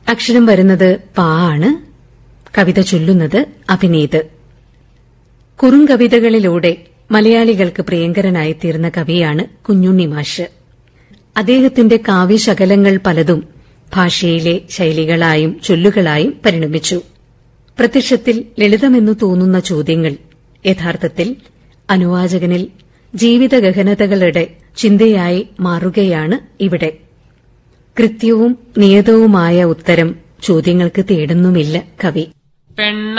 അക്ഷരം വരുന്നത് പാ ആണ് കവിത ചൊല്ലുന്നത് അഭിനീത് കുറുങ്കവിതകളിലൂടെ മലയാളികൾക്ക് പ്രിയങ്കരനായി തീർന്ന കവിയാണ് കുഞ്ഞുണ്ണി മാഷ് അദ്ദേഹത്തിന്റെ കാവ്യശകലങ്ങൾ പലതും ഭാഷയിലെ ശൈലികളായും ചൊല്ലുകളായും പരിണമിച്ചു പ്രത്യക്ഷത്തിൽ ലളിതമെന്നു തോന്നുന്ന ചോദ്യങ്ങൾ യഥാർത്ഥത്തിൽ അനുവാചകനിൽ ജീവിതഗഹനതകളുടെ ചിന്തയായി മാറുകയാണ് ഇവിടെ കൃത്യവും നിയതവുമായ ഉത്തരം ചോദ്യങ്ങൾക്ക് തേടുന്നുമില്ല കവി പെണ്ണ